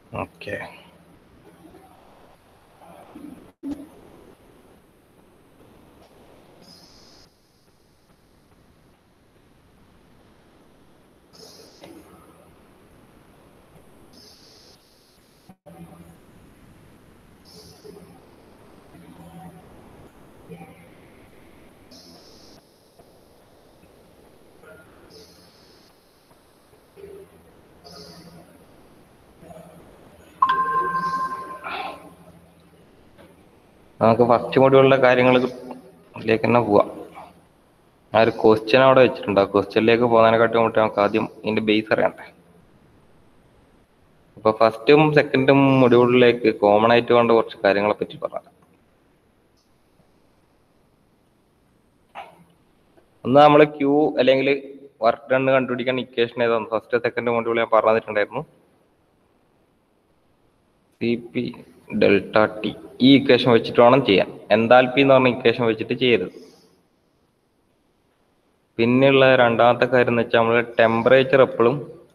Okay നമുക്ക് first മൊഡ്യൂളിലെ കാര്യങ്ങളിലേക്ക് തന്നെ പോവാം ആ ഒരു ക്വസ്റ്റ്യൻ അവിടെ വെച്ചിട്ടുണ്ട് ആ ക്വസ്റ്റ്യനിലേക്ക് പോകുന്നതിനെക്കാട്ടി മുമ്പ് നമുക്ക് ആദ്യം ഇതിന്റെ ബേസ് അറിയണ്ടേ അപ്പൊ ഫസ്റ്റും സെക്കൻഡും മൊഡ്യൂളിലേക്ക് കോമൺ ആയിട്ട് വേണ്ട കുറച്ച് കാര്യങ്ങളെ പറ്റി പറയാം ഒന്ന് നമ്മൾ ക്യൂ അല്ലെങ്കിൽ വർക്ക് ഡൺ കണ്ടുപിടിക്കാൻ ഇക്വേഷൻ ഏതാണ് ഫസ്റ്റ് സെക്കൻഡ് മൊഡ്യൂൾ ഞാൻ പറഞ്ഞിട്ടുണ്ടായിരുന്നു സി പി ഡെൽറ്റ ടി ഈ ഇക്വേഷൻ വെച്ചിട്ട് വേണം ചെയ്യാൻ എന്താൽപി എന്ന് പറഞ്ഞ ഇക്വേഷൻ വെച്ചിട്ട് ചെയ്യരുത് പിന്നെയുള്ള രണ്ടാമത്തെ കാര്യം എന്ന് വെച്ചാൽ നമ്മൾ ടെമ്പറേച്ചർ എപ്പോഴും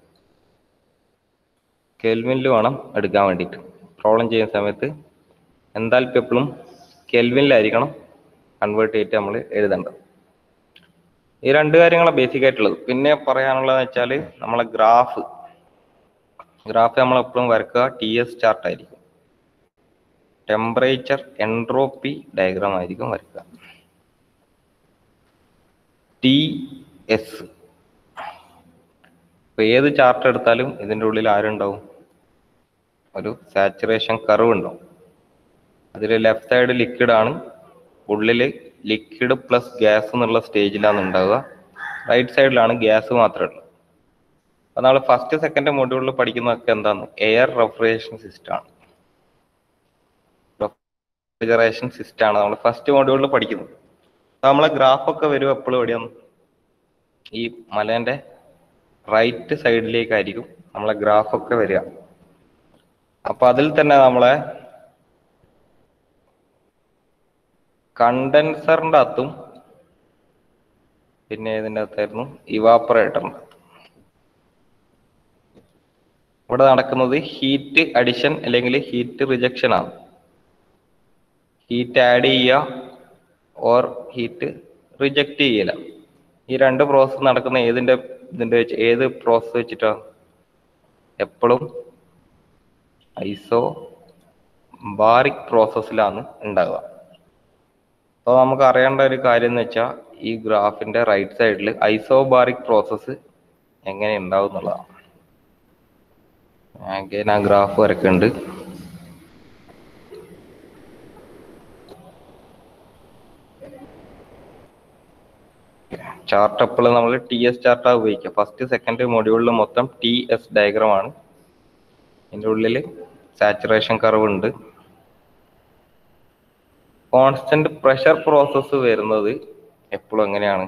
കെൽവിനിൽ വേണം എടുക്കാൻ വേണ്ടിയിട്ട് പ്രോബ്ലം ചെയ്യുന്ന സമയത്ത് എന്താൽപി എപ്പോഴും കെൽവിനിലായിരിക്കണം കൺവേർട്ട് ചെയ്തിട്ട് നമ്മൾ എഴുതേണ്ടത് ഈ രണ്ട് കാര്യങ്ങളാണ് ബേസിക് ആയിട്ടുള്ളത് പിന്നെ പറയാനുള്ളത് വെച്ചാൽ നമ്മളെ ഗ്രാഫ് ഗ്രാഫ് നമ്മൾ എപ്പോഴും വരക്കുക ടി എസ് ചാർട്ട് ആയിരിക്കും ടെമ്പറേച്ചർ എൻട്രോപ്പി ഡയഗ്രാം ആയിരിക്കും വരക്കുക ടി എസ് ഇപ്പൊ ഏത് ചാർട്ട് എടുത്താലും ഇതിന്റെ ഉള്ളിൽ ആരുണ്ടാവും ഒരു സാച്ചുറേഷൻ കർവ് ഉണ്ടാവും അതിൽ ലെഫ്റ്റ് സൈഡ് ലിക്വിഡ് ആണ് ഉള്ളില് ലിക്വിഡ് പ്ലസ് ഗ്യാസ് എന്നുള്ള സ്റ്റേജിലാണ് ഉണ്ടാവുക റൈറ്റ് സൈഡിലാണ് ഗ്യാസ് മാത്രമേ ഉള്ളൂ അപ്പൊ നമ്മൾ ഫസ്റ്റ് സെക്കൻഡ് മൊഡ്യൂളിൽ പഠിക്കുന്നതൊക്കെ എന്താണ് എയർ റെഫ്രിജറേഷൻ സിസ്റ്റം ആണ് റെഫ്രിജറേഷൻ സിസ്റ്റം ആണ് നമ്മൾ ഫസ്റ്റ് മൊഡ്യൂളിൽ പഠിക്കുന്നത് അപ്പൊ നമ്മളെ ഗ്രാഫൊക്കെ വരും എപ്പോഴും എവിടെയാണ് ഈ മലേന്റെ റൈറ്റ് സൈഡിലേക്കായിരിക്കും നമ്മളെ ഗ്രാഫൊക്കെ വരിക അപ്പൊ അതിൽ തന്നെ നമ്മളെ കണ്ടൻസറിന്റെ അകത്തും പിന്നെ ഇതിന്റെ അകത്തായിരുന്നു ഇവാപ്പറേറ്ററിന്റെ അകത്തും ഇവിടെ നടക്കുന്നത് ഹീറ്റ് അഡിഷൻ അല്ലെങ്കിൽ ഹീറ്റ് റിജക്ഷൻ ആണ് ഹീറ്റ് ആഡ് ചെയ്യുക ഓർ ഹീറ്റ് റിജക്റ്റ് ചെയ്യല ഈ രണ്ട് പ്രോസസ്സ് നടക്കുന്ന ഏതിന്റെ ഇതിന്റെ വെച്ച് ഏത് പ്രോസസ്സ് വെച്ചിട്ടാ എപ്പോഴും ഐസോ ബാറിക് പ്രോസസ്സിലാണ് ഉണ്ടാവുക അപ്പോൾ നമുക്ക് അറിയേണ്ട ഒരു കാര്യം എന്ന് വെച്ചാൽ ഈ ഗ്രാഫിന്റെ റൈറ്റ് സൈഡിൽ ഐസോബാറിക് പ്രോസസ്സ് എങ്ങനെ ഉണ്ടാവും എന്നുള്ളതാണ് അഗൈൻ ആ ഗ്രാഫ് വരക്കുന്നുണ്ട് ചാർട്ട് എപ്പോഴും നമ്മൾ ടി എസ് ചാർട്ടാണ് ഉപയോഗിക്കുക ഫസ്റ്റ് സെക്കൻഡ് മൊഡ്യൂളിൽ മൊത്തം ടി എസ് ഡയഗ്രാം ആണ് ഇതിൻ്റെ ഉള്ളിൽ സാച്ചുറേഷൻ കർവ് ഉണ്ട് കോൺസ്റ്റന്റ് പ്രഷർ പ്രോസസ്സ് വരുന്നത് എപ്പോഴും എങ്ങനെയാണ്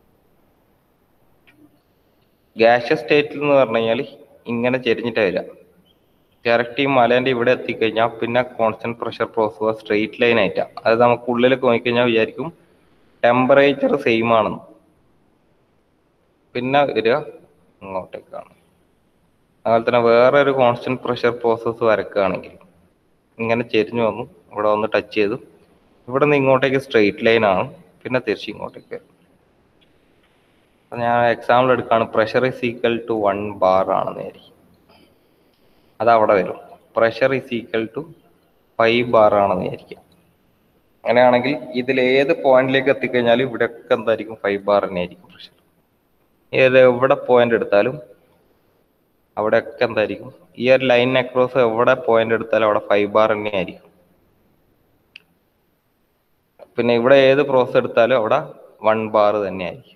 ഗ്യാഷ്യസ് സ്റ്റേറ്റിൽ എന്ന് പറഞ്ഞു കഴിഞ്ഞാൽ ഇങ്ങനെ ചെരിഞ്ഞിട്ടാ വരിക കറക്റ്റ് ഈ മലേന്റെ ഇവിടെ എത്തിക്കഴിഞ്ഞാൽ പിന്നെ constant pressure process straight line ആയിട്ടാ അത് നമുക്ക് ഉള്ളിലേക്ക് നോക്കിക്കഴിഞ്ഞാൽ വിചാരിക്കും ടെമ്പറേച്ചർ സെയിം ആണെന്ന് പിന്നെ വരിക ഇങ്ങോട്ടേക്കാണ് അതുപോലെ തന്നെ വേറെ ഒരു കോൺസ്റ്റന്റ് പ്രഷർ പ്രോസസ്സ് വരക്കുകയാണെങ്കിൽ ഇങ്ങനെ ചെരിഞ്ഞു വന്നു ഇവിടെ വന്ന് ടച്ച് ചെയ്തു ഇവിടെ നിന്ന് ഇങ്ങോട്ടേക്ക് സ്ട്രെയിറ്റ് ലൈൻ ആണ് പിന്നെ തിരിച്ച് ഇങ്ങോട്ടേക്ക് വരും അപ്പൊ ഞാൻ എക്സാമ്പിൾ എടുക്കുകയാണ് pressure is equal to one bar ആണെന്ന് വിചാരിക്കും അത് അവിടെ വരും pressure is equal to five bar ആണെന്ന് വിചാരിക്കാം അങ്ങനെയാണെങ്കിൽ ഇതിൽ ഏത് പോയിന്റിലേക്ക് എത്തിക്കഴിഞ്ഞാലും ഇവിടെയൊക്കെ എന്തായിരിക്കും ഫൈവ് ബാർ തന്നെ ആയിരിക്കും പ്രഷർ ഏത് എവിടെ പോയിന്റ് എടുത്താലും അവിടെയൊക്കെ എന്തായിരിക്കും ഈ ഒരു ലൈൻ അക്രോസ് എവിടെ പോയിന്റ് എടുത്താലും അവിടെ ഫൈവ് ബാർ തന്നെ ആയിരിക്കും പിന്നെ ഇവിടെ ഏത് പ്രോസസ് എടുത്താലും അവിടെ വൺ ബാർ തന്നെ ആയിരിക്കും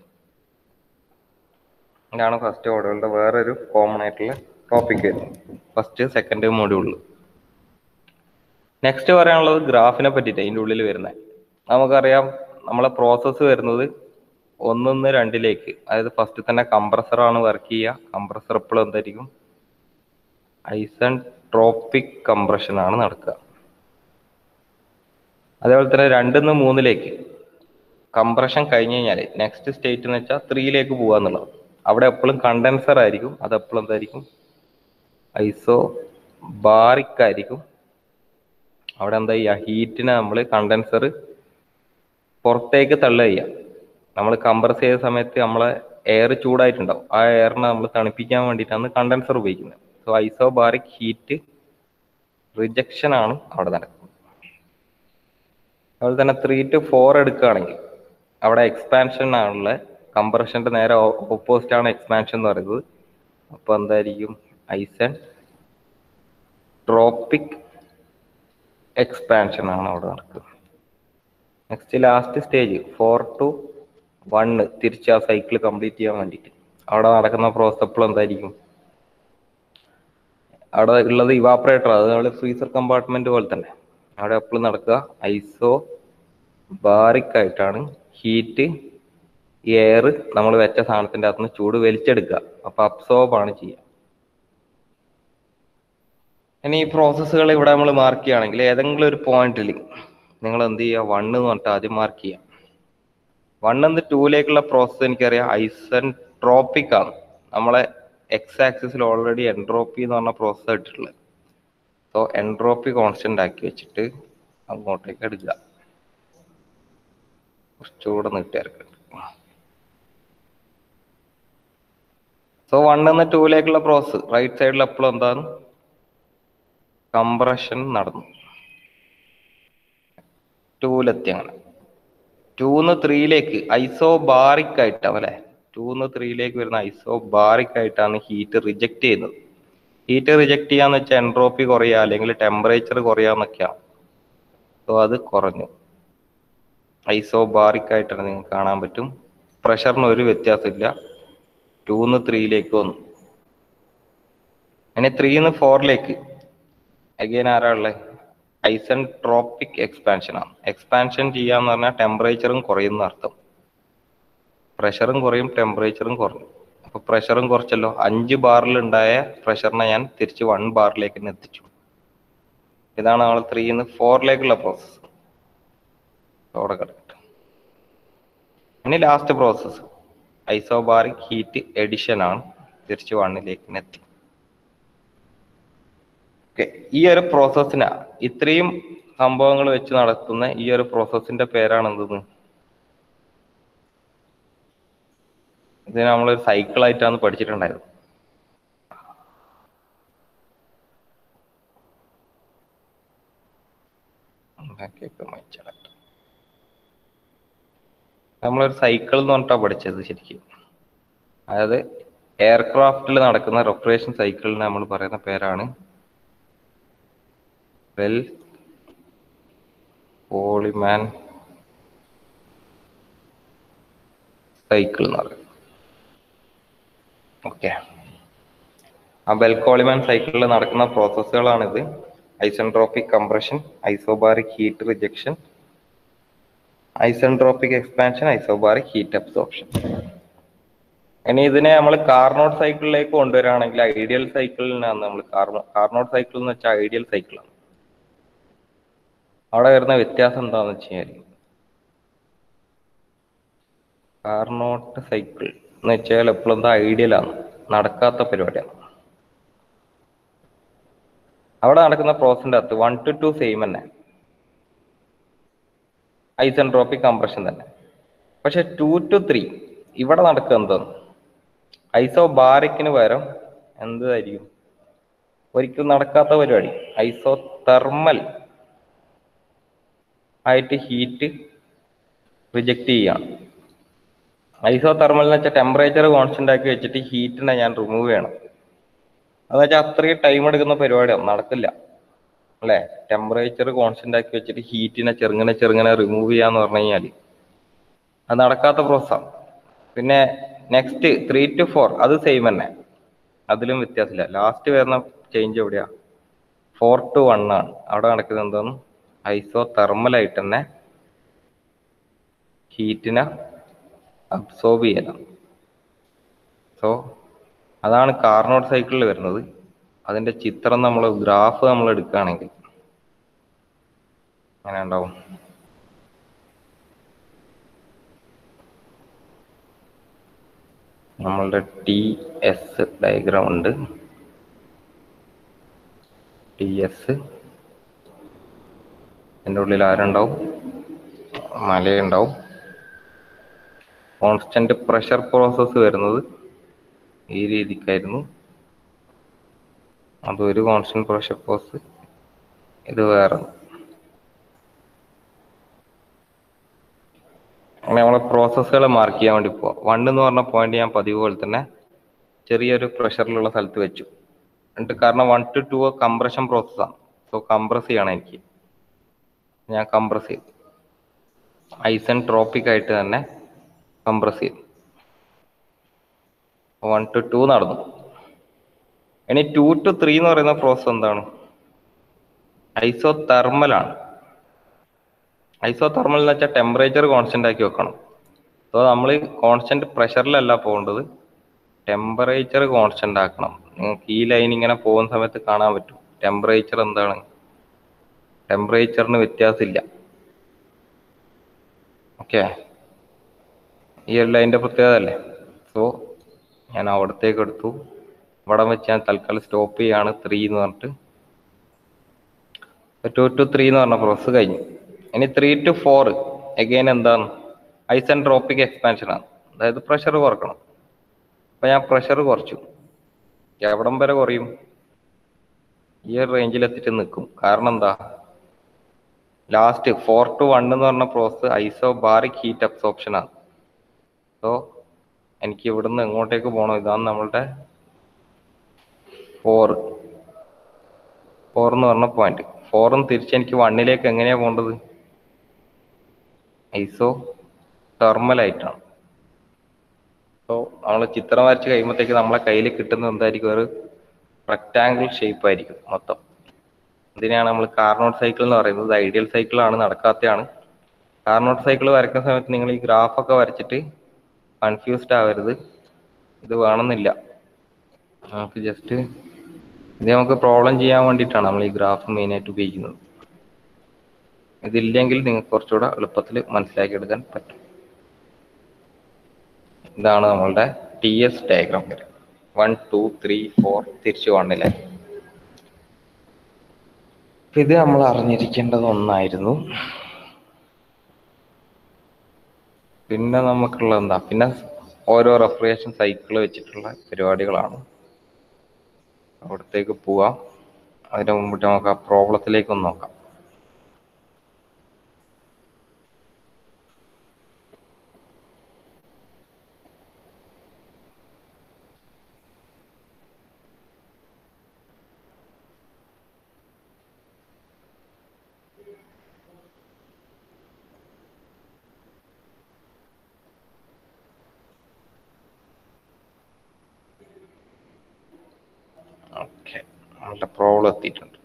ഇതാണ് ഫസ്റ്റ് ഓർഡറുകളുടെ വേറൊരു കോമൺ ആയിട്ടുള്ള ടോപ്പിക് വരുന്നത് ഫസ്റ്റ് സെക്കൻഡ് മൊഡ്യൂളിൽ നെക്സ്റ്റ് പറയാനുള്ളത് ഗ്രാഫിനെ പറ്റിയിട്ട് അതിൻ്റെ ഉള്ളിൽ വരുന്നത് നമുക്കറിയാം നമ്മളെ പ്രോസസ്സ് വരുന്നത് ഒന്നിന്ന് രണ്ടിലേക്ക് അതായത് ഫസ്റ്റ് തന്നെ compressor ആണ് വർക്ക് ചെയ്യുക കംപ്രസർ എപ്പോഴും എന്തായിരിക്കും ഐസൺ ട്രോപ്പിക് കംപ്രഷൻ ആണ് നടക്കുക അതേപോലെ തന്നെ രണ്ടിന്ന് മൂന്നിലേക്ക് കംപ്രഷൻ കഴിഞ്ഞ് കഴിഞ്ഞാൽ നെക്സ്റ്റ് സ്റ്റേറ്റ് എന്ന് വെച്ചാൽ ത്രീയിലേക്ക് പോകുക എന്നുള്ളത് അവിടെ എപ്പോഴും കണ്ടൻസർ ആയിരിക്കും അത് എപ്പോഴും എന്തായിരിക്കും ഐസോ ബാറിക് ആയിരിക്കും അവിടെ എന്താ ചെയ്യുക ഹീറ്റിനെ നമ്മൾ കണ്ടൻസർ പുറത്തേക്ക് തള്ളുക ചെയ്യുക നമ്മൾ കംപ്രസ് ചെയ്ത സമയത്ത് നമ്മളെ എയർ ചൂടായിട്ടുണ്ടാവും ആ എയറിനെ നമ്മൾ തണുപ്പിക്കാൻ വേണ്ടിയിട്ടാണ് കണ്ടൻസർ ഉപയോഗിക്കുന്നത് സോ ഐസോബാറിക് ഹീറ്റ് റിജക്ഷൻ ആണ് അവിടെ നടക്കുന്നത് അതുപോലെ തന്നെ ത്രീ ടു ഫോർ എടുക്കുകയാണെങ്കിൽ അവിടെ എക്സ്പാൻഷൻ ആണുള്ള കംപ്രഷന്റെ നേരെ ഓപ്പോസിറ്റ് ആണ് എക്സ്പാൻഷൻ എന്ന് പറയുന്നത് അപ്പോൾ എന്തായിരിക്കും ഐസൻ ട്രോപ്പിക് എക്സ്പാൻഷൻ ആണ് അവിടെ നടക്കുന്നത് next last stage four to one തിരിച്ച് ആ സൈക്കിൾ കംപ്ലീറ്റ് ചെയ്യാൻ വേണ്ടിയിട്ട് അവിടെ നടക്കുന്ന പ്രോസസ് എപ്പോഴും എന്തായിരിക്കും അവിടെ ഉള്ളത് ഇവാപ്പറേറ്റർ അത് നമ്മൾ ഫ്രീസർ കമ്പാർട്ട്മെന്റ് പോലെ തന്നെ അവിടെ എപ്പോഴും നടക്കുക ഐസോ ബാറിക് ആയിട്ടാണ് ഹീറ്റ് എയർ നമ്മൾ വെച്ച സാധനത്തിന്റെ അകത്തുനിന്ന് ചൂട് വലിച്ചെടുക്കുക അപ്പൊ അബ്സോർബ് ആണ് ചെയ്യുക ഇനി ഈ പ്രോസസ്സുകൾ ഇവിടെ നമ്മൾ മാർക്ക് ചെയ്യുകയാണെങ്കിൽ ഏതെങ്കിലും ഒരു പോയിന്റിൽ നിങ്ങൾ എന്ത് ചെയ്യുക വണ്ണ് എന്ന് പറഞ്ഞിട്ട് ആദ്യം മാർക്ക് ചെയ്യുക വൺ എന്ന് ടൂയിലേക്കുള്ള പ്രോസസ്സ് എനിക്കറിയാം ഐസൻട്രോപ്പിക് ആണ് നമ്മളെ എക്സ് ആക്സിസിൽ ഓൾറെഡി എൻട്രോപ്പി എന്ന് പറഞ്ഞ പ്രോസസ്സ് ഇട്ടിട്ടുള്ളത് സോ എൻട്രോപ്പി കോൺസ്റ്റന്റ് ആക്കി വെച്ചിട്ട് അങ്ങോട്ടേക്ക് എടുക്കുക കുറച്ചുകൂടെ നീട്ടിയെടുക്കുക സോ വൺ എന്ന് ടൂയിലേക്കുള്ള പ്രോസസ്സ് റൈറ്റ് സൈഡിൽ എപ്പോഴും എന്താണ് കംപ്രഷൻ നടന്നു ടൂലെത്തി അങ്ങനെ ടൂന്ന് ത്രീയിലേക്ക് ഐസോ ബാറിക് ആയിട്ടാണ് അല്ലെ ടൂന്ന് ത്രീയിലേക്ക് വരുന്ന ഐസോ ബാറിക് ആയിട്ടാണ് ഹീറ്റ് റിജക്ട് ചെയ്യുന്നത് ഹീറ്റ് റിജക്ട് ചെയ്യാന്ന് വെച്ചാൽ എൻട്രോപ്പി കുറയുക അല്ലെങ്കിൽ ടെമ്പറേച്ചർ കുറയാന്നൊക്കെയാണ് സോ അത് കുറഞ്ഞു ഐസോ ബാറിക് ആയിട്ടാണ് നിങ്ങൾക്ക് കാണാൻ പറ്റും പ്രഷറിന് ഒരു വ്യത്യാസമില്ല ടൂന്ന് ത്രീയിലേക്ക് വന്നു ഇനി ത്രീന്ന് ഫോറിലേക്ക് അഗൈൻ ആരാ ഉള്ളത് ഐസൻട്രോപ്പിക് എക്സ്പാൻഷൻ ആണ് എക്സ്പാൻഷൻ ചെയ്യാന്ന് പറഞ്ഞാൽ ടെമ്പറേച്ചറും കുറയുന്ന അർത്ഥം പ്രഷറും കുറയും ടെമ്പറേച്ചറും കുറഞ്ഞു അപ്പൊ പ്രഷറും കുറച്ചല്ലോ അഞ്ച് ബാറിൽ ഉണ്ടായ പ്രഷറിനെ ഞാൻ തിരിച്ച് വൺ ബാറിലേക്ക് തന്നെ എത്തിച്ചു ഇതാണ് നമ്മൾ ത്രീന്ന് ഫോറിലേക്കുള്ള പ്രോസസ്സ് അവിടെ കിടക്കട്ടെ ഇനി last process isobaric heat addition ആണ് തിരിച്ച് വണ്ണിലേക്ക് തന്നെ എത്തി ഓക്കെ ഈ ഒരു പ്രോസസ്സിന് ഇത്രയും സംഭവങ്ങൾ വെച്ച് നടത്തുന്ന ഈ ഒരു പ്രോസസ്സിന്റെ പേരാണ് എന്തെന്ന് ഇത് നമ്മളൊരു സൈക്കിൾ ആയിട്ടാണ് പഠിച്ചിട്ടുണ്ടായത് ഉണ്ടാക്കിയൊക്കെ മായ്ച്ചോളാം. നമ്മളൊരു സൈക്കിൾ എന്ന് പറഞ്ഞിട്ടാണ് പഠിച്ചത് ശരിക്കും അതായത് എയർക്രാഫ്റ്റിൽ നടക്കുന്ന റൊപ്പറേഷൻ സൈക്കിളിന് നമ്മൾ പറയുന്ന പേരാണ് വെൽ പോളിമാൻ സൈക്കിൾ എന്ന് പറയും ഓക്കെ ആ ബെൽക്കോളിമാൻ സൈക്കിളിൽ നടക്കുന്ന പ്രോസസ്സുകളാണിത് isentropic compression isobaric heat rejection isentropic expansion isobaric heat absorption ഇനി ഇതിനെ നമ്മൾ കാർനോട്ട് സൈക്കിളിലേക്ക് കൊണ്ടുവരികയാണെങ്കിൽ ഐഡിയൽ സൈക്കിളിനാണ് നമ്മൾ കാർനോ കാർനോട്ട് സൈക്കിൾ എന്ന് വെച്ചാൽ ഐഡിയൽ സൈക്കിളാണ് അവിടെ വരുന്ന വ്യത്യാസം എന്താണെന്ന് വെച്ച് കഴിഞ്ഞാൽ കാർനോട്ട് സൈക്കിൾ എന്ന് വെച്ചാൽ എപ്പോഴും എന്താ ഐഡിയലാണ് നടക്കാത്ത പരിപാടിയാണ് അവിടെ നടക്കുന്ന പ്രോസസിന്റെ അകത്ത് വൺ ടു ടു സെയിം തന്നെ ഐസൻട്രോപ്പിക് കംപ്രഷൻ തന്നെ പക്ഷെ ടു ടു ത്രീ ഇവിടെ നടക്കുക എന്താണ് ഐസോ ബാറിക്കിന് പകരം എന്തായിരിക്കും ഒരിക്കലും നടക്കാത്ത പരിപാടി ഐസോ തെർമൽ ആയിട്ട് ഹീറ്റ് റിജക്റ്റ് ചെയ്യാണ് ഐസോ തെർമൽ എന്ന് വെച്ചാൽ ടെമ്പറേച്ചർ കോൺസ്റ്റന്റ് ആക്കി വെച്ചിട്ട് ഹീറ്റിനെ ഞാൻ റിമൂവ് ചെയ്യണം എന്ന് വെച്ചാൽ അത്രയും ടൈം എടുക്കുന്ന പരിപാടിയാണ് നടക്കില്ല അല്ലെ ടെമ്പറേച്ചർ കോൺസ്റ്റന്റ് ആക്കി വെച്ചിട്ട് ഹീറ്റിനെ ചെറുങ്ങനെ ചെറുങ്ങനെ റിമൂവ് ചെയ്യാന്ന് പറഞ്ഞു കഴിഞ്ഞാൽ അത് നടക്കാത്ത പ്രോസസ്സാണ് പിന്നെ നെക്സ്റ്റ് ത്രീ ടു ഫോർ അത് സെയിം തന്നെ അതിലും വ്യത്യാസമില്ല ലാസ്റ്റ് വരുന്ന ചേഞ്ച് എവിടെയാ ഫോർ ടു വൺ ആണ് അവിടെ നടക്കുന്നത് എന്താണ് ഐസോ തെർമലായിട്ട് തന്നെ ഹീറ്റിനെ അബ്സോർബ് ചെയ്യലാണ് സോ അതാണ് കാർനോട്ട് സൈക്കിളിൽ വരുന്നത് അതിന്റെ ചിത്രം നമ്മൾ ഗ്രാഫ് നമ്മൾ എടുക്കുകയാണെങ്കിൽ അങ്ങനെ ഉണ്ടാവും നമ്മളുടെ ടി എസ് ഡയഗ്രാം ഉണ്ട് ടി എസ് എൻ്റെ ഉള്ളിൽ ആരുണ്ടാവും മലയുണ്ടാവും കോൺസ്റ്റന്റ് പ്രഷർ പ്രോസസ്സ് വരുന്നത് ഈ രീതിക്കായിരുന്നു അതൊരു കോൺസ്റ്റന്റ് പ്രഷർ പ്രോസസ് ഇത് വേറെ അങ്ങനെ നമ്മളെ പ്രോസസ്സുകൾ മാർക്ക് ചെയ്യാൻ വേണ്ടി പോവാം വൺ എന്ന് പറഞ്ഞ പോയിന്റ് ഞാൻ പതിവ് പോലെ തന്നെ ചെറിയൊരു പ്രഷറിലുള്ള സ്ഥലത്ത് വെച്ചു എന്നിട്ട് കാരണം വൺ ടു ടു കംപ്രഷൻ പ്രോസസ്സാണ് സോ കംപ്രസ് ചെയ്യണം എനിക്ക് ഞാൻ കംപ്രസ് ചെയ്തു ഐസൻ ട്രോപ്പിക് ആയിട്ട് തന്നെ കംപ്രസ് ചെയ്തു വൺ ടു ടു നടന്നു ഇനി ടു ടു ത്രീ എന്ന് പറയുന്ന പ്രോസസ് എന്താണ് ഐസോ തെർമലാണ് ഐസോ തെർമൽ എന്ന് വെച്ചാൽ ടെമ്പറേച്ചർ കോൺസ്റ്റന്റ് ആക്കി വെക്കണം സോ നമ്മൾ കോൺസ്റ്റന്റ് പ്രഷറിലല്ല പോകേണ്ടത് ടെമ്പറേച്ചർ കോൺസ്റ്റന്റ് ആക്കണം നിങ്ങൾക്ക് ഈ ലൈൻ ഇങ്ങനെ പോകുന്ന സമയത്ത് കാണാൻ പറ്റും ടെമ്പറേച്ചർ എന്താണ് ടെമ്പറേച്ചറിന് വ്യത്യാസമില്ല ഓക്കെ ഈ ഒരു ലൈൻ്റെ പ്രത്യേകത അല്ലേ സോ ഞാൻ അവിടത്തേക്ക് എടുത്തു ഇവിടെ വെച്ച് ഞാൻ തൽക്കാലം സ്റ്റോപ്പ് ചെയ്യാണ് ത്രീ എന്ന് പറഞ്ഞിട്ട് ടു ടു ത്രീ എന്ന് പറഞ്ഞ പ്രോസസ് കഴിഞ്ഞു ഇനി ത്രീ ടു ഫോർ എഗെയിൻ എന്താണ് ഐസെൻട്രോപ്പിക് എക്സ്പാൻഷൻ ആണ് അതായത് പ്രഷർ കുറക്കണം അപ്പൊ ഞാൻ പ്രഷർ കുറച്ചു എവിടം വരെ കുറയും ഈ ഒരു റേഞ്ചിൽ എത്തിയിട്ട് നിൽക്കും കാരണം എന്താ ലാസ്റ്റ് ഫോർ ടു വൺ എന്ന് പറഞ്ഞ process isobaric heat absorption ആണ് സോ എനിക്ക് ഇവിടുന്ന് എങ്ങോട്ടേക്ക് പോകണം ഇതാണ് നമ്മളുടെ ഫോർ ഫോർ എന്ന് പറഞ്ഞ പോയിന്റ് ഫോറും തിരിച്ച് എനിക്ക് വണ്ണിലേക്ക് എങ്ങനെയാ പോകേണ്ടത് ഐസോ തെർമൽ ആയിട്ടാണ് സോ നമ്മൾ ചിത്രം വരച്ച് കഴിയുമ്പോഴത്തേക്ക് നമ്മളെ കയ്യിൽ കിട്ടുന്നത് എന്തായിരിക്കും ഒരു റെക്റ്റാങ്കിൾ ഷേപ്പ് ആയിരിക്കും മൊത്തം ഇതിനെയാണ് നമ്മൾ കാർണോട്ട് സൈക്കിൾ എന്ന് പറയുന്നത് ഐഡിയൽ സൈക്കിൾ ആണ് നടക്കാത്തതാണ് കാർണോട്ട് സൈക്കിൾ വരയ്ക്കുന്ന സമയത്ത് നിങ്ങൾ ഈ ഗ്രാഫൊക്കെ വരച്ചിട്ട് കൺഫ്യൂസ്ഡ് ആവരുത് ഇത് വേണമെന്നില്ല നമുക്ക് ജസ്റ്റ് ഇത് നമുക്ക് പ്രോബ്ലം ചെയ്യാൻ വേണ്ടിയിട്ടാണ് നമ്മൾ ഈ ഗ്രാഫ് മെയിനായിട്ട് ഉപയോഗിക്കുന്നത് ഇതില്ലെങ്കിൽ നിങ്ങൾക്ക് കുറച്ചുകൂടെ എളുപ്പത്തിൽ മനസ്സിലാക്കി എടുക്കാൻ പറ്റും ഇതാണ് നമ്മളുടെ ടി എസ് ഡയഗ്രാം വരെ വൺ ടു ത്രീ ഫോർ തിരിച്ചു വണ്ണിലെ ഇത് നമ്മൾ അറിഞ്ഞിരിക്കേണ്ടത് ഒന്നായിരുന്നു പിന്നെ നമുക്കുള്ള എന്താ പിന്നെ ഓരോ റെഫ്രിജറേഷൻ സൈക്കിൾ വെച്ചിട്ടുള്ള പരിപാടികളാണ് അവിടത്തേക്ക് പോവാം അതിന് മുമ്പിട്ട് നമുക്ക് ആ പ്രോബ്ലത്തിലേക്ക് ഒന്ന് നോക്കാം ഓക്കെ നമ്മളുടെ പ്രോബ്ലം എത്തിയിട്ടുണ്ട്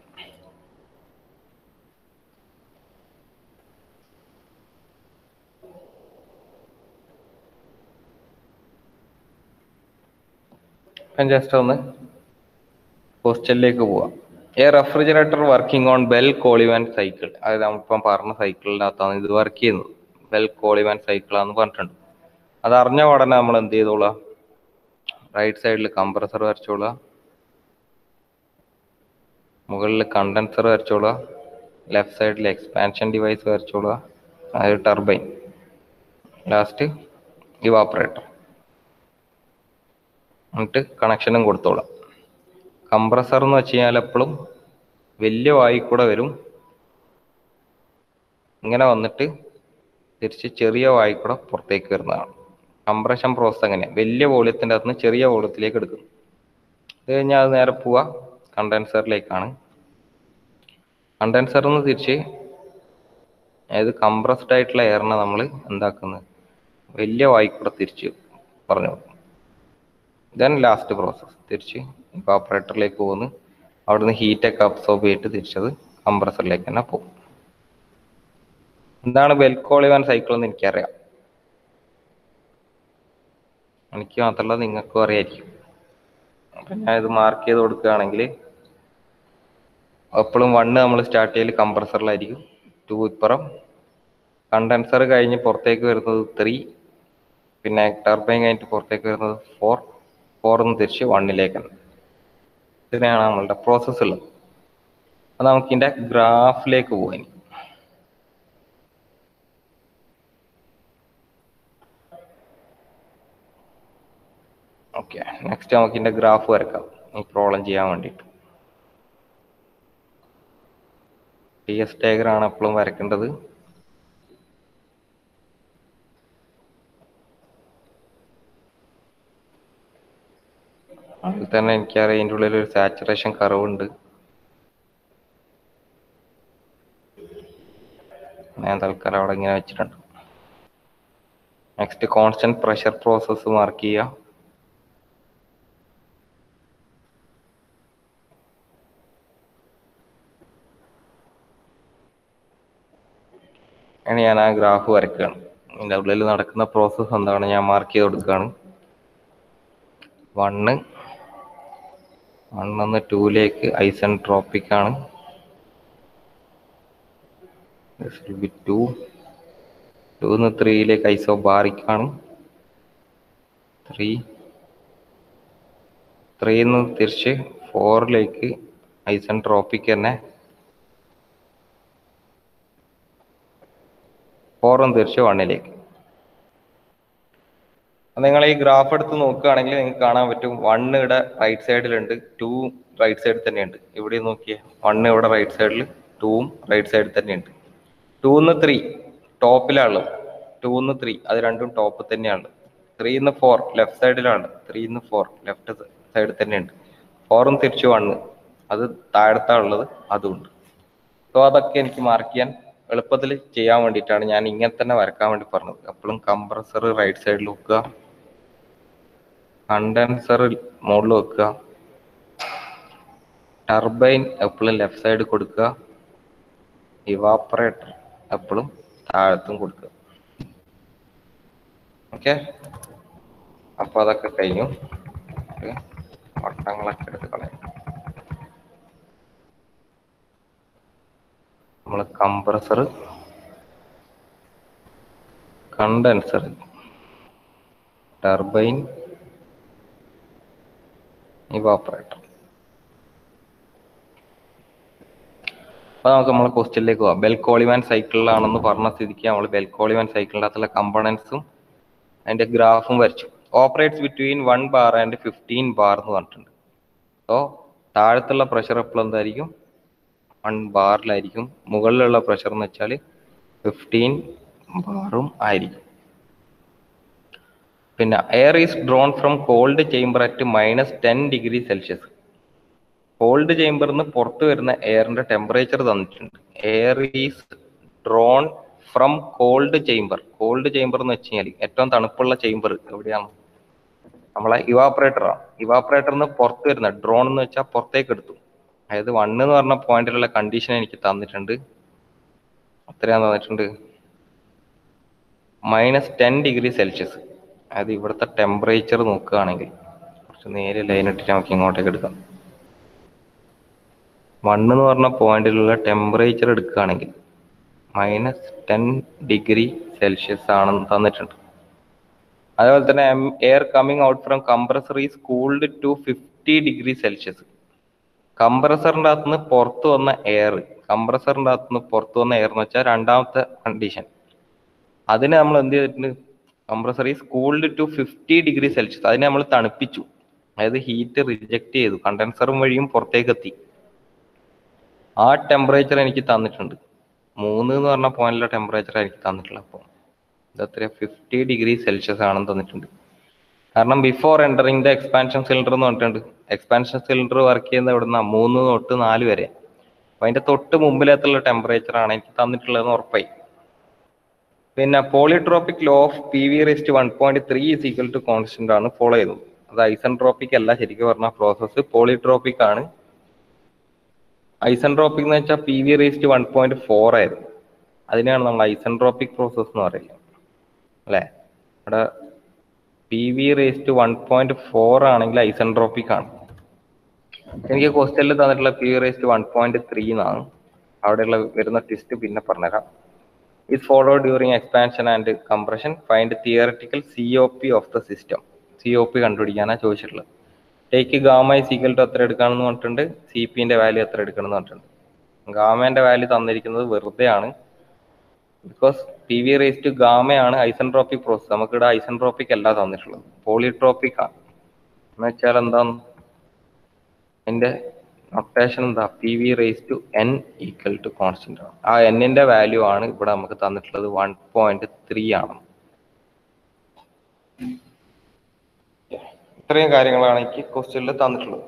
ഞാൻ ജസ്റ്റ് ഒന്ന് ക്വസ്റ്റ്യനിലേക്ക് പോവാം a refrigerator working on Bell Coleman cycle അതായത് നമ്മളിപ്പം പറഞ്ഞ സൈക്കിളിൻ്റെ അകത്താണ് ഇത് വർക്ക് ചെയ്യുന്നത് ബെൽ കോളിവാൻ സൈക്കിളാന്ന് പറഞ്ഞിട്ടുണ്ട് അത് അറിഞ്ഞ ഉടനെ നമ്മൾ എന്ത് ചെയ്തോളാം റൈറ്റ് സൈഡിൽ കംപ്രസർ വരച്ചോളാം മുകളിൽ കണ്ടൻസർ വരച്ചോളുക ലെഫ്റ്റ് സൈഡിൽ എക്സ്പാൻഷൻ ഡിവൈസ് വരച്ചോളുക അതായത് ടർബൈൻ ലാസ്റ്റ് ഇവാപ്പറേറ്റർ എന്നിട്ട് കണക്ഷനും കൊടുത്തോളാം കംപ്രസർ എന്ന് വെച്ച് കഴിഞ്ഞാൽ എപ്പോഴും വലിയ വായു കൂടെ വരും ഇങ്ങനെ വന്നിട്ട് തിരിച്ച് ചെറിയ വായു കൂടെ പുറത്തേക്ക് വരുന്നതാണ് കംപ്രഷൻ പ്രോസസ് അങ്ങനെയാണ് വലിയ വോളിയത്തിൻ്റെ അകത്ത് നിന്ന് ചെറിയ വോളിയത്തിലേക്ക് എടുക്കുന്നു ഇത് കഴിഞ്ഞാൽ അത് നേരെ പോവുക കണ്ടൻസറിലേക്കാണ് കണ്ടൻസറിൽ നിന്ന് തിരിച്ച് അതായത് കംപ്രസ്ഡ് ആയിട്ടുള്ള എയറിനെ നമ്മൾ എന്താക്കുന്നത് വലിയ വായിക്കൂടെ തിരിച്ച് പറഞ്ഞു കൊടുക്കും ദെൻ ലാസ്റ്റ് പ്രോസസ്സ് തിരിച്ച് ഇവാപ്പറേറ്ററിലേക്ക് പോകുന്നു അവിടുന്ന് ഹീറ്റൊക്കെ അബ്സോർബ് ചെയ്തിട്ട് തിരിച്ചത് കംപ്രസറിലേക്ക് തന്നെ പോകും എന്താണ് ബെൽക്കോളിവാൻ സൈക്കിൾ എന്ന് എനിക്കറിയാം എനിക്ക് മാത്രമല്ല നിങ്ങൾക്കും അറിയായിരിക്കും അപ്പം ഞാൻ ഇത് മാർക്ക് ചെയ്ത് കൊടുക്കുകയാണെങ്കിൽ എപ്പോഴും വണ്ണ് നമ്മൾ സ്റ്റാർട്ട് ചെയ്യൽ കംപ്രസറിലായിരിക്കും ടു ഇപ്പുറം കണ്ടൻസർ കഴിഞ്ഞ് പുറത്തേക്ക് വരുന്നത് ത്രീ പിന്നെ ടർബൈൻ കഴിഞ്ഞിട്ട് പുറത്തേക്ക് വരുന്നത് ഫോർ ഫോറിൽ നിന്ന് തിരിച്ച് വണ്ണിലേക്കാണ് ഇതിനെയാണ് നമ്മളുടെ പ്രോസസ്സ് ഉള്ളത് അപ്പൊ നമുക്ക് ഇതിന്റെ ഗ്രാഫിലേക്ക് പോകാൻ ഓക്കെ നെക്സ്റ്റ് നമുക്ക് ഇതിന്റെ ഗ്രാഫ് വരക്കാം ഈ പ്രോബ്ലം ചെയ്യാൻ വേണ്ടിയിട്ട് ടി എസ് ഡയഗ്രാണ് എപ്പോഴും വരക്കേണ്ടത് അതിൽ തന്നെ എനിക്കറിയാം ഇതിൻ്റെ ഉള്ളിൽ ഒരു സാച്ചുറേഷൻ കർവുണ്ട് ഞാൻ തൽക്കാലം അവിടെ ഇങ്ങനെ വെച്ചിട്ടുണ്ട് next constant pressure process mark ചെയ്യുക ഇനി ഞാൻ ആ ഗ്രാഫ് വരയ്ക്കുകയാണ് ഇതിൻ്റെ ഉള്ളിൽ നടക്കുന്ന പ്രോസസ്സ് എന്താണ് ഞാൻ മാർക്ക് ചെയ്ത് കൊടുക്കുകയാണ് വണ്ണ് വണ്ണെന്ന് ടൂലേക്ക് ഐസൻട്രോപ്പിക് ആണ് ടു ടൂന്ന് ത്രീയിലേക്ക് ഐസോബാറിക് ആണ് ത്രീ ത്രീന്ന് തിരിച്ച് ഫോറിലേക്ക് ഐസൻട്രോപ്പിക് തന്നെ ഫോറും തിരിച്ച് വണ്ണിലേക്ക് നിങ്ങൾ ഈ ഗ്രാഫ് എടുത്ത് നോക്കുകയാണെങ്കിൽ നിങ്ങൾക്ക് കാണാൻ പറ്റും വണ്ണ് ഇവിടെ റൈറ്റ് സൈഡിലുണ്ട് ടു റൈറ്റ് സൈഡിൽ തന്നെയുണ്ട് ഇവിടെ നോക്കിയേ വണ്ണ് ഇവിടെ റൈറ്റ് സൈഡിൽ ടൂവും റൈറ്റ് സൈഡിൽ തന്നെയുണ്ട് ടൂന്ന് ത്രീ ടോപ്പിലാണുള്ളത് ടൂന്ന് ത്രീ അത് രണ്ടും ടോപ്പ് തന്നെയാണ് ത്രീന്ന് ഫോർ ലെഫ്റ്റ് സൈഡിലാണ് ത്രീന്ന് ഫോർ ലെഫ്റ്റ് സൈഡിൽ തന്നെയുണ്ട് ഫോറും തിരിച്ചു വണ്ണ് അത് താഴത്താണുള്ളത് അതുണ്ട് സോ അതൊക്കെ എനിക്ക് മാർക്ക് ചെയ്യാൻ എളുപ്പത്തിൽ ചെയ്യാൻ വേണ്ടിയിട്ടാണ് ഞാൻ ഇങ്ങനെ തന്നെ വരക്കാൻ വേണ്ടി പറഞ്ഞത് എപ്പോഴും കംപ്രസർ റൈറ്റ് സൈഡിൽ വെക്കുക കണ്ടൻസർ മുകളിൽ വെക്കുക ടർബൈൻ എപ്പോഴും ലെഫ്റ്റ് സൈഡ് കൊടുക്കുക ഇവാപ്പറേറ്റർ എപ്പോഴും താഴത്തും കൊടുക്കുക ഓക്കെ അപ്പൊ അതൊക്കെ കഴിഞ്ഞു നമുക്ക് വട്ടങ്ങളൊക്കെ എടുത്ത് കളയാം നമ്മൾ കംപ്രസർ കണ്ടൻസർ ടർബൈൻ ഇവാപ്പറേറ്റർ അപ്പൊ നമുക്ക് നമ്മളെ ക്വസ്റ്റ്യനിലേക്ക് പോവാം ബെൽക്കോളിമാൻ സൈക്കിളിലാണെന്ന് പറഞ്ഞ സ്ഥിതിക്ക് നമ്മൾ ബെൽക്കോളിമാൻ സൈക്കിളിൻ്റെ അകത്തുള്ള കമ്പോണൻസും അതിന്റെ ഗ്രാഫും വരച്ചു operates between one bar and fifteen bar എന്ന് പറഞ്ഞിട്ടുണ്ട് സോ താഴത്തുള്ള പ്രഷർ എപ്പോഴും എന്തായിരിക്കും വൺ ബാറിലായിരിക്കും മുകളിലുള്ള പ്രഷർ എന്ന് വെച്ചാൽ ഫിഫ്റ്റീൻ ബാറും ആയിരിക്കും പിന്നെ air is drawn from cold chamber at minus ten degree Celsius cold ചേംബറിൽ നിന്ന് പുറത്ത് വരുന്ന എയറിന്റെ ടെമ്പറേച്ചർ തന്നിട്ടുണ്ട് air is drawn from cold chamber cold chamber എന്ന് വെച്ച് കഴിഞ്ഞാൽ ഏറ്റവും തണുപ്പുള്ള ചേംബർ എവിടെയാണ് നമ്മളെ ഇവാപ്പറേറ്റർ ആണ് ഇവാപ്പറേറ്ററിൽ നിന്ന് പുറത്ത് വരുന്ന ഡ്രോൺ എന്ന് വെച്ചാൽ പുറത്തേക്ക് എടുത്തു അതായത് വണ്ണ് എന്ന് പറഞ്ഞ പോയിന്റിലുള്ള കണ്ടീഷൻ എനിക്ക് തന്നിട്ടുണ്ട് എത്രയാന്ന് തന്നിട്ടുണ്ട് മൈനസ് ടെൻ ഡിഗ്രി സെൽഷ്യസ് അതായത് ഇവിടുത്തെ ടെമ്പറേച്ചർ നോക്കുകയാണെങ്കിൽ കുറച്ച് നേരെ ലൈൻ ഇട്ടിട്ട് നമുക്ക് ഇങ്ങോട്ടേക്ക് എടുക്കാം വണ്ണ് എന്ന് പറഞ്ഞ പോയിന്റിലുള്ള ടെമ്പറേച്ചർ എടുക്കുകയാണെങ്കിൽ മൈനസ് ടെൻ ഡിഗ്രി സെൽഷ്യസ് ആണെന്ന് തന്നിട്ടുണ്ട് അതേപോലെ തന്നെ air coming out from compressor is cooled to fifty degree Celsius കംപ്രസറിന്റെ അകത്ത് നിന്ന് പുറത്തു വന്ന എയർ കംപ്രസറിന്റെ അകത്ത് നിന്ന് പുറത്തു വന്ന എയർ എന്ന് വെച്ചാൽ രണ്ടാമത്തെ കണ്ടീഷൻ അതിനെ നമ്മൾ എന്ത് ചെയ്തിട്ടുണ്ട് compressor is cooled to fifty degree Celsius അതിനെ നമ്മൾ തണുപ്പിച്ചു അതായത് ഹീറ്റ് റിജക്ട് ചെയ്തു കണ്ടൻസറും വഴിയും പുറത്തേക്ക് എത്തി ആ ടെമ്പറേച്ചർ എനിക്ക് തന്നിട്ടുണ്ട് മൂന്ന് എന്ന് പറഞ്ഞ പോയിന്റിലെ ടെമ്പറേച്ചർ എനിക്ക് തന്നിട്ടുള്ളത് അപ്പോൾ ഇതത്ര ഫിഫ്റ്റി ഡിഗ്രി സെൽഷ്യസ് ആണെന്ന് തന്നിട്ടുണ്ട് കാരണം before entering the expansion cylinder എന്ന് പറഞ്ഞിട്ടുണ്ട് എക്സ്പാൻഷൻ സിലിണ്ടർ വർക്ക് ചെയ്യുന്ന ഇവിടുന്ന് മൂന്ന് തൊട്ട് നാല് വരെ അപ്പൊ അതിന്റെ തൊട്ട് മുമ്പിലത്തുള്ള ടെമ്പറേച്ചർ ആണ് എനിക്ക് തന്നിട്ടുള്ളതെന്ന് ഉറപ്പായി പിന്നെ polytropic law of P V raised one point three is equal to constant ആണ് ഫോളോ ചെയ്തത് അത് ഐസൻട്രോപ്പിക് അല്ല ശരിക്കും പറഞ്ഞ പ്രോസസ്സ് പോളിട്രോപ്പിക് ആണ് ഐസൻട്രോപ്പിക് എന്ന് വെച്ചാൽ P V raised one point four ആയിരുന്നു അതിനെയാണ് നമ്മൾ ഐസൻട്രോപ്പിക് പ്രോസസ് എന്ന് പറയുന്നത് അല്ലേ ഇവിടെ P V raised one point four ആണെങ്കിൽ ഐസൻട്രോപ്പിക് ആണ് എനിക്ക് ക്വസ്റ്റ്യനിൽ തന്നിട്ടുള്ള P V raised one point three എന്നാണ് അവിടെയുള്ള വരുന്ന ടെസ്റ്റ് പിന്നെ പറഞ്ഞുതരാം is follow during expansion and compression find theoretical C O P of the system C O P കണ്ടുപിടിക്കാനാണ് ചോദിച്ചിട്ടുള്ളത് ടേക്ക് ഗാമ ഈക്വൽ ടു എത്ര എടുക്കാണെന്ന് പറഞ്ഞിട്ടുണ്ട് സി പിന്റെ വാല്യൂ എത്ര എടുക്കണം എന്ന് പറഞ്ഞിട്ടുണ്ട് ഗാമേന്റെ വാല്യൂ തന്നിരിക്കുന്നത് വെറുതെ ആണ് because P V raise to ഗാമയാണ് ഐസൻട്രോപ്പിക് പ്രോസസ് നമുക്കിവിടെ ഐസൻട്രോപ്പിക് അല്ല തന്നിട്ടുള്ളത് പോളിട്രോപ്പിക് ആണ് എന്ന് വെച്ചാൽ എന്താണ് അതിന്റെ നൊട്ടേഷൻ എന്താ P V raise to N equal to constant ആണ് ആ എന്നിന്റെ വാല്യൂ ആണ് ഇവിടെ നമുക്ക് തന്നിട്ടുള്ളത് വൺ പോയിന്റ് ത്രീ ആണ് ഇത്രയും കാര്യങ്ങളാണ് എനിക്ക് ക്വസ്റ്റ്യനിൽ തന്നിട്ടുള്ളത്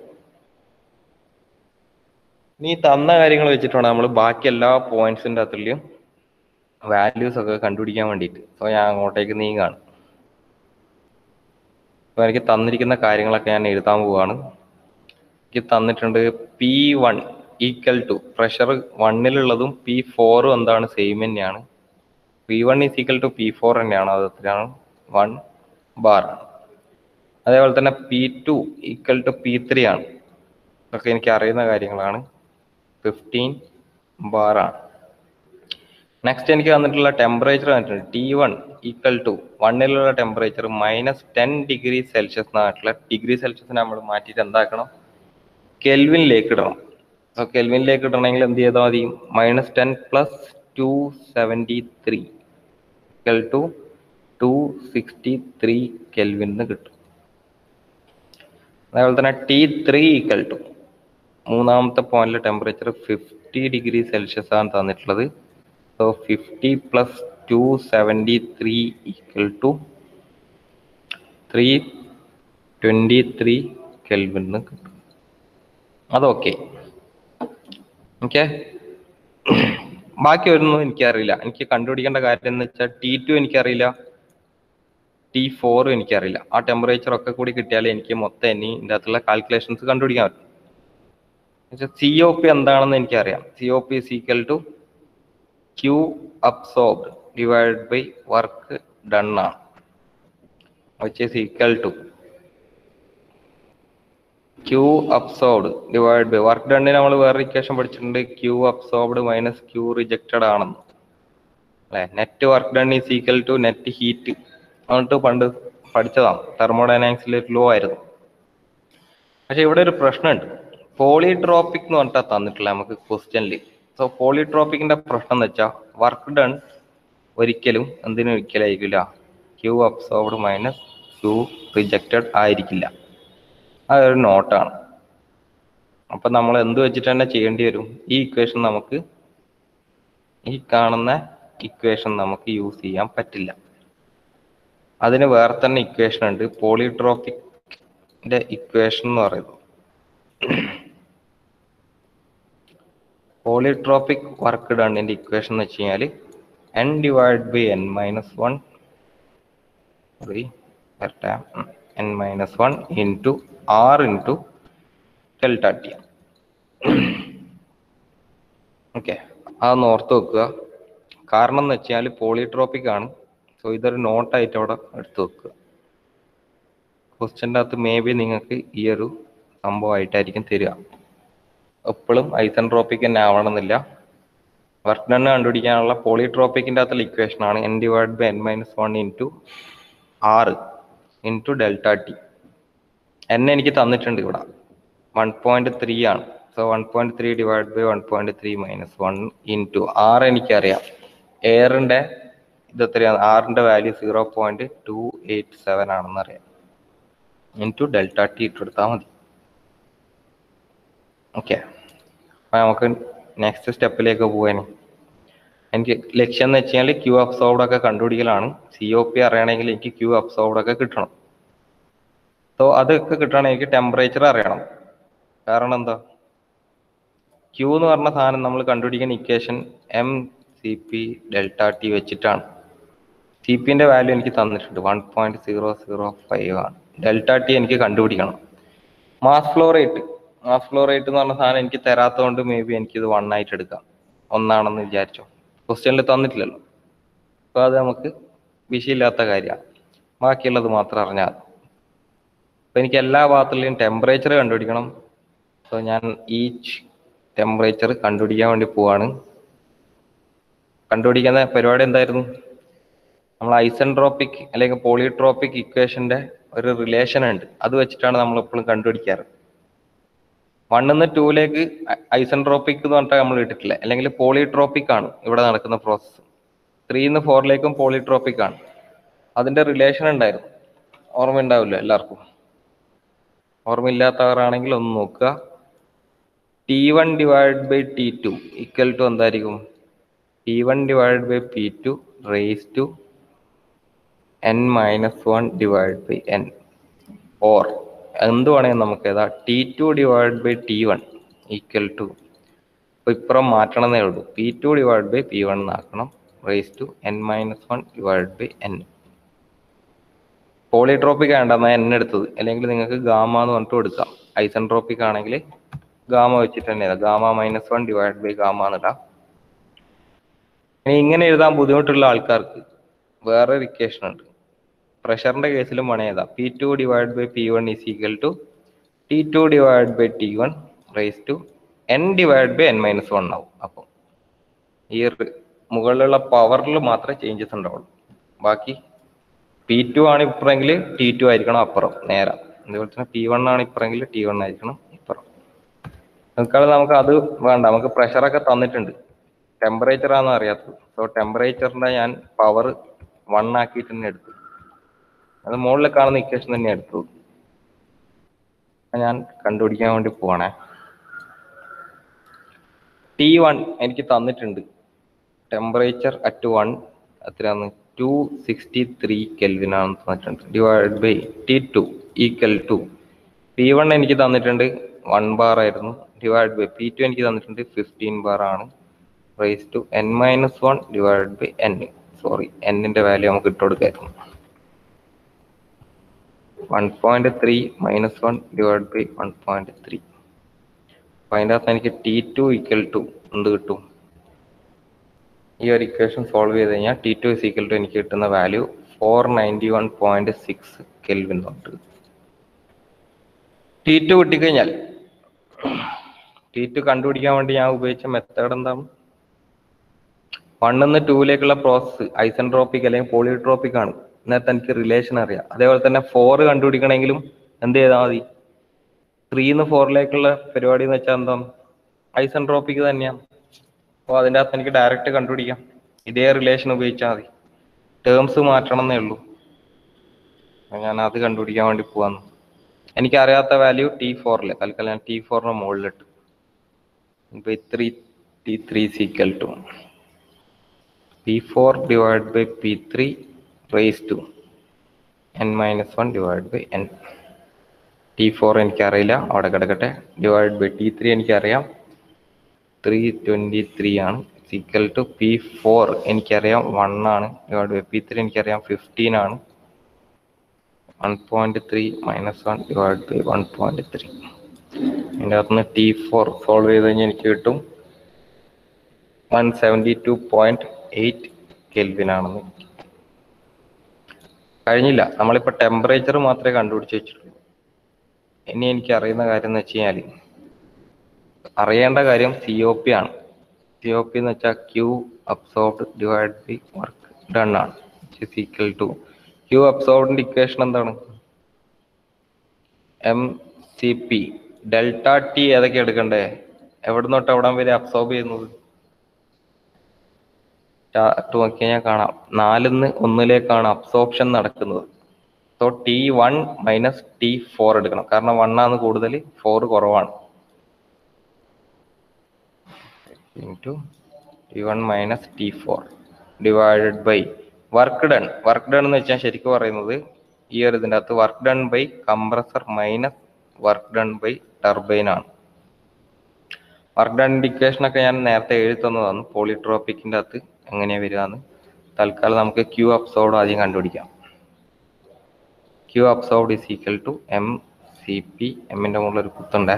ഇനി ഈ തന്ന കാര്യങ്ങൾ വെച്ചിട്ടാണ് നമ്മൾ ബാക്കി എല്ലാ പോയിന്റ്സിന്റെ അകത്തുള്ളിയും വാല്യൂസ് ഒക്കെ കണ്ടുപിടിക്കാൻ വേണ്ടിയിട്ട് സോ ഞാൻ അങ്ങോട്ടേക്ക് നീങ്ങാണ് അപ്പൊ എനിക്ക് തന്നിരിക്കുന്ന കാര്യങ്ങളൊക്കെ ഞാൻ എഴുതാൻ പോവാണ് എനിക്ക് തന്നിട്ടുണ്ട് P one equal to pressure വണ്ണിലുള്ളതും പി ഫോറും എന്താണ് സെയിം തന്നെയാണ് P one is equal to P four തന്നെയാണ് അത് എത്രയാണ് വൺ ബാർ ആണ് അതേപോലെ തന്നെ P two equal to P three ആണ് ഇതൊക്കെ എനിക്ക് അറിയുന്ന കാര്യങ്ങളാണ് ഫിഫ്റ്റീൻ ബാർ ആണ് നെക്സ്റ്റ് എനിക്ക് തന്നിട്ടുള്ള ടെമ്പറേച്ചർ തന്നിട്ടുണ്ട് ടി വൺ ഈക്വൽ ടു വണ്ണിലുള്ള temperature minus ten degree Celsius എന്നായിട്ടുള്ള ഡിഗ്രി സെൽഷ്യസിനെ നമ്മൾ മാറ്റിയിട്ട് എന്താക്കണം കെൽവിനിലേക്ക് ഇടണം സോ കെൽവിനിലേക്ക് ഇടണമെങ്കിൽ എന്ത് ചെയ്താൽ മതി minus ten plus two seventy three equal to two sixty three kelvin എന്ന് കിട്ടും അതേപോലെ തന്നെ ടി ത്രീ ഈക്വൽ ടു മൂന്നാമത്തെ പോയിന്റിലെ ടെമ്പറേച്ചർ ഫിഫ്റ്റി ഡിഗ്രി സെൽഷ്യസ് ആണ് തന്നിട്ടുള്ളത് so fifty plus two seventy three equal to three twenty three kelvin എന്ന് കിട്ടും അതൊക്കെ ഓക്കെ ബാക്കി വരുന്നത് എനിക്കറിയില്ല എനിക്ക് കണ്ടുപിടിക്കേണ്ട കാര്യം എന്ന് വെച്ചാൽ ടി ടു എനിക്കറിയില്ല ടി ഫോറും എനിക്കറിയില്ല ആ ടെമ്പറേച്ചർ ഒക്കെ കൂടി കിട്ടിയാലേ എനിക്ക് മൊത്തം ഇനി ഇതിൻ്റെ അകത്തുള്ള കാൽക്കുലേഷൻസ് കണ്ടുപിടിക്കാൻ പറ്റും സി ഒ പി എന്താണെന്ന് എനിക്കറിയാം C O P is equal to Q absorbed divide by work done ആണ് which is equal to Q absorbed divide by work ഡണ്ണിന് നമ്മൾ വേറെ ഇക്വേഷൻ പഠിച്ചിട്ടുണ്ട് Q absorbed minus Q rejected ആണെന്ന് അല്ലെ net work done is equal to net heat എന്നിട്ട് പണ്ട് പഠിച്ചതാണ് തെർമോഡൈനാമിക്സിൽ ലോ ആയിരുന്നു പക്ഷെ ഇവിടെ ഒരു പ്രശ്നമുണ്ട് പോളിട്രോപ്പിക് എന്ന് പറഞ്ഞിട്ടാ തന്നിട്ടില്ല നമുക്ക് ക്വസ്റ്റ്യനിൽ സോ പോളിട്രോപ്പിക്കിന്റെ പ്രശ്നം എന്ന് വെച്ചാൽ വർക്ക് ഡൺ ഒരിക്കലും എന്തിനും ഒരിക്കലായിരിക്കില്ല Q absorbed minus Q rejected ആയിരിക്കില്ല അതൊരു നോട്ടാണ് അപ്പൊ നമ്മൾ എന്ത് വെച്ചിട്ട് തന്നെ ചെയ്യേണ്ടി വരും ഈ ഇക്വേഷൻ നമുക്ക് ഈ കാണുന്ന ഇക്വേഷൻ നമുക്ക് യൂസ് ചെയ്യാൻ പറ്റില്ല അതിന് വേറെ തന്നെ ഇക്വേഷൻ ഉണ്ട് പോളിട്രോപ്പിക്കിന്റെ ഇക്വേഷൻ എന്ന് പറയുന്നത് പോളിട്രോപ്പിക് വർക്ക് ഡണ്ണിന്റെ ഇക്വേഷൻ എന്ന് വെച്ച് കഴിഞ്ഞാൽ N divide by N minus one വരട്ടെ N minus one into R into delta T okay അതൊന്ന് ഓർത്ത് വെക്കുക കാരണം എന്ന് വെച്ചാൽ പോളിട്രോപ്പിക് ആണ് സോ ഇതൊരു നോട്ടായിട്ട് അവിടെ എടുത്ത് വെക്കുക ക്വസ്റ്റ്യൻ്റെ അകത്ത് മേ ബി നിങ്ങൾക്ക് ഈ ഒരു സംഭവമായിട്ടായിരിക്കും തരിക എപ്പോഴും ഐസൻട്രോപ്പിക് തന്നെ ആവണമെന്നില്ല വർക്ക് ഡൺ കണ്ടുപിടിക്കാനുള്ള പോളിട്രോപ്പിക്കിൻ്റെ അകത്തുള്ള ഇക്വേഷൻ ആണ് N divide by N minus one into R into delta T N എനിക്ക് തന്നിട്ടുണ്ട് ഇവിടെ വൺ പോയിന്റ് ത്രീ ആണ് so one point three divide by one point three minus one into R എനിക്കറിയാം എയറിന്റെ ഇത് എത്രയാണ് ആറിന്റെ value zero point two eight seven ആണെന്ന് അറിയാം ഇൻറ്റു ഡെൽറ്റ ടി ഇട്ടെടുത്താൽ മതി ഓക്കെ അപ്പൊ നമുക്ക് നെക്സ്റ്റ് സ്റ്റെപ്പിലേക്ക് പോകാൻ എനിക്ക് ലക്ഷ്യം എന്ന് വെച്ചാൽ ക്യൂ അബ്സോർബ്ഡ് ഒക്കെ കണ്ടുപിടിക്കലാണ് സി ഒ പി അറിയണമെങ്കിൽ എനിക്ക് ക്യൂ അബ്സോർബ്ഡ് ഒക്കെ കിട്ടണം സോ അതൊക്കെ കിട്ടണമെങ്കിൽ എനിക്ക് ടെമ്പറേച്ചർ അറിയണം കാരണം എന്താ ക്യൂ എന്ന് പറഞ്ഞ സാധനം നമ്മൾ കണ്ടുപിടിക്കുന്ന equation M C P delta T വെച്ചിട്ടാണ് സി പിന്റെ വാല്യൂ എനിക്ക് തന്നിട്ടുണ്ട് one point zero zero five ആണ് ഡെൽറ്റ ടി എനിക്ക് കണ്ടുപിടിക്കണം mass flow rate mass flow rate എന്ന് പറഞ്ഞ സാധനം എനിക്ക് തരാത്തതുകൊണ്ട് മേ ബി എനിക്കിത് വൺ ആയിട്ട് എടുക്കാം ഒന്നാണെന്ന് വിചാരിച്ചോ ക്വസ്റ്റ്യനിൽ തന്നിട്ടില്ലല്ലോ അപ്പോൾ അത് നമുക്ക് വിഷയമില്ലാത്ത കാര്യമാണ് ബാക്കിയുള്ളത് മാത്രം അറിഞ്ഞാൽ മതി അപ്പോൾ എനിക്ക് എല്ലാ ഭാഗത്തുള്ളയും ടെമ്പറേച്ചർ കണ്ടുപിടിക്കണം സോ ഞാൻ ഈച്ച് ടെമ്പറേച്ചർ കണ്ടുപിടിക്കാൻ വേണ്ടി പോവാണ് കണ്ടുപിടിക്കുന്ന പരിപാടി എന്തായിരുന്നു നമ്മൾ ഐസൻട്രോപ്പിക് അല്ലെങ്കിൽ പോളിട്രോപ്പിക് ഇക്വേഷന്റെ ഒരു റിലേഷൻ ഉണ്ട് അത് വെച്ചിട്ടാണ് നമ്മൾ എപ്പോഴും കണ്ടുപിടിക്കാറ് വണ്ണിൽ നിന്ന് ടൂലേക്ക് ഐസൻട്രോപ്പിക് എന്ന് പറഞ്ഞിട്ട് നമ്മൾ ഇട്ടിട്ടില്ല അല്ലെങ്കിൽ പോളിട്രോപ്പിക് ആണ് ഇവിടെ നടക്കുന്ന പ്രോസസ്സ് ത്രീന്ന് ഫോറിലേക്കും പോളിട്രോപ്പിക് ആണ് അതിന്റെ റിലേഷൻ ഉണ്ടായിരുന്നു ഓർമ്മ ഉണ്ടാവില്ല എല്ലാവർക്കും ഓർമ്മയില്ലാത്തവരാണെങ്കിൽ ഒന്ന് നോക്കുക T one divide by T two equal to എന്തായിരിക്കും P one divide by P two raise to N minus one divide by N or എന്ത് വേണമെങ്കിൽ നമുക്ക് ഏതാ T two divide by T one equal to ഇപ്പൊ ഇപ്പുറം മാറ്റണമെന്നേ ഉള്ളൂ P two divide by P one എന്നാക്കണം raise to N minus one divide by N polytropic ആണ്ടെന്നാ എൻ എടുത്തത് അല്ലെങ്കിൽ നിങ്ങൾക്ക് ഗാമ എന്ന് പറഞ്ഞിട്ട് എടുക്കാം ഐസൻട്രോപ്പിക് ആണെങ്കിൽ ഗാമ വെച്ചിട്ട് തന്നെ gamma minus one divide by gamma എന്നിടാം ഇനി ഇങ്ങനെ എഴുതാൻ ബുദ്ധിമുട്ടുള്ള ആൾക്കാർക്ക് വേറൊരു ഇക്വേഷൻ ഉണ്ട് പ്രഷറിന്റെ കേസിലും പണി ചെയ്താൽ P two divide by P one is equal to T two divide by T one raise to N divide by N minus one ആവും അപ്പം ഈ റി- മുകളിലുള്ള പവറിൽ മാത്രമേ ചേഞ്ചസ് ഉണ്ടാവുള്ളൂ ബാക്കി പി ടു ആണ് ഇപ്പറെങ്കിൽ ടി ടു ആയിരിക്കണം അപ്പുറം നേരം അതുപോലെ തന്നെ പി വൺ ആണ് ഇപ്പറെങ്കിൽ ടി വൺ ആയിരിക്കണം ഇപ്പുറം തൽക്കാലം നമുക്ക് അത് വേണ്ട നമുക്ക് പ്രഷറൊക്കെ തന്നിട്ടുണ്ട് ടെമ്പറേച്ചർ ആണെന്ന് അറിയാത്തത് സോ ടെമ്പറേച്ചറിന്റെ ഞാൻ പവർ വൺ ആക്കിയിട്ട് തന്നെ എടുത്തു അത് മുകളിൽ കാണുന്ന ഇക്വേഷൻ തന്നെ എടുത്തു ഞാൻ കണ്ടുപിടിക്കാൻ വേണ്ടി പോവാണേ ടി വൺ എനിക്ക് തന്നിട്ടുണ്ട് ടെമ്പറേച്ചർ അറ്റ് വൺ എത്രയാണ് ടു സിക്സ്റ്റി ത്രീ കെൽവിൻ ആണെന്ന് തന്നിട്ടുണ്ട് divide by T two equal to P one എനിക്ക് തന്നിട്ടുണ്ട് വൺ ബാർ ആയിരുന്നു ഡിവൈഡ് ബൈ പി ടു എനിക്ക് തന്നിട്ടുണ്ട് ഫിഫ്റ്റീൻ ബാർ ആണ് raise to N minus one divide by N sorry എന്നിന്റെ വാല്യൂ നമുക്ക് ഇട്ട് കൊടുക്കായിരുന്നു one point three minus one divide by one point three അപ്പൊ അതിൻ്റെ അകത്ത് എനിക്ക് ടി ടു ഈക്വൽ ടു എന്ത് കിട്ടും ഈ ഒരു ഇക്വേഷൻ സോൾവ് ചെയ്ത് കഴിഞ്ഞാൽ T two is equal to എനിക്ക് കിട്ടുന്ന value four ninety one point six kelvin തൊട്ട് ടി ടു കിട്ടിക്കഴിഞ്ഞാൽ ടി ടു കണ്ടുപിടിക്കാൻ വേണ്ടി ഞാൻ ഉപയോഗിച്ച മെത്തേഡ് എന്താണ് വണ്ണിന്ന് ടൂവിലേക്കുള്ള പ്രോസസ്സ് ഐസൻട്രോപ്പിക് അല്ലെങ്കിൽ പോളിട്രോപ്പിക് ആണ് ഇന്നത്തെ എനിക്ക് റിലേഷൻ അറിയാം അതേപോലെ തന്നെ ഫോർ കണ്ടുപിടിക്കണമെങ്കിലും എന്ത് ചെയ്താൽ മതി ത്രീന്ന് ഫോറിലേക്കുള്ള പരിപാടി എന്ന് വെച്ചാൽ എന്താ ഐസൻട്രോപ്പിക് തന്നെയാണ് അപ്പോൾ അതിൻ്റെ അകത്ത് എനിക്ക് ഡയറക്റ്റ് കണ്ടുപിടിക്കാം ഇതേ റിലേഷൻ ഉപയോഗിച്ചാൽ മതി ടേംസ് മാറ്റണം എന്നേ ഉള്ളൂ അപ്പൊ ഞാൻ അത് കണ്ടുപിടിക്കാൻ വേണ്ടി പോവാന്ന് എനിക്ക് അറിയാത്ത വാല്യൂ ടി ഫോറിൽ തൽക്കാലം ഞാൻ ടി ഫോറിന് മുകളിലിട്ട് by three T three is equal to P four divide by P three raise to N minus one divide by N T four എനിക്കറിയില്ല അവിടെ കിടക്കട്ടെ ഡിവൈഡ് ബൈ ടി ത്രീ എനിക്കറിയാം ത്രീ ട്വൻറ്റി ത്രീ ആണ് സീക്വൽ ടു പി ഫോർ എനിക്കറിയാം one ആണ് divide by P three എനിക്കറിയാം fifteen ആണ് one point three minus one divide by one point three അതിൻ്റെ അകത്തുനിന്ന് ടി ഫോർ സോൾവ് ചെയ്ത് കഴിഞ്ഞാൽ എനിക്ക് കിട്ടും one seventy two point eight kelvin ആണെന്ന് എനിക്ക് കഴിഞ്ഞില്ല നമ്മളിപ്പോൾ ടെമ്പറേച്ചർ മാത്രമേ കണ്ടുപിടിച്ച് വെച്ചിട്ടുള്ളൂ ഇനി എനിക്ക് അറിയുന്ന കാര്യം എന്ന് വെച്ച് കഴിഞ്ഞാൽ അറിയേണ്ട കാര്യം സി ഒ പി ആണ് സി ഒ പി എന്ന് വെച്ചാൽ Q absorbed divide by work done ആണ് ഈക്വൽ ടു ക്യൂ അബ്സോർബിന്റെ ഇക്വേഷൻ എന്താണ് M C P delta T ഏതൊക്കെ എടുക്കണ്ടേ എവിടെ തൊട്ട് എവിടം വരെ അബ്സോർബ് ചെയ്യുന്നത് ചാർട്ട് നോക്കി കഴിഞ്ഞാൽ കാണാം നാലിന്ന് ഒന്നിലേക്കാണ് അബ്സോർപ്ഷൻ നടക്കുന്നത് so T one minus T four എടുക്കണം കാരണം വൺ ആണ് കൂടുതൽ ഫോർ കുറവാണ് into T one minus T four divided by work done work done എന്ന് വെച്ചാൽ ശരിക്കും പറയുന്നത് ഈ ഒരു ഇതിൻ്റെ അകത്ത് work done by compressor minus work done by turbine ആണ് വർക്ക് ഡൺ ഇൻഡിക്കേഷൻ ഒക്കെ ഞാൻ നേരത്തെ എഴുതി തന്നതാണ് പോളിട്രോപ്പിക്കിൻ്റെ അകത്ത് എങ്ങനെയാ വരികയെന്ന് തൽക്കാലം നമുക്ക് ക്യൂ അബ്സോർഡ് ആദ്യം കണ്ടുപിടിക്കാം Q absorbed is equal to M C P എമ്മിൻ്റെ മുകളിൽ ഒരു കുത്തുണ്ടേ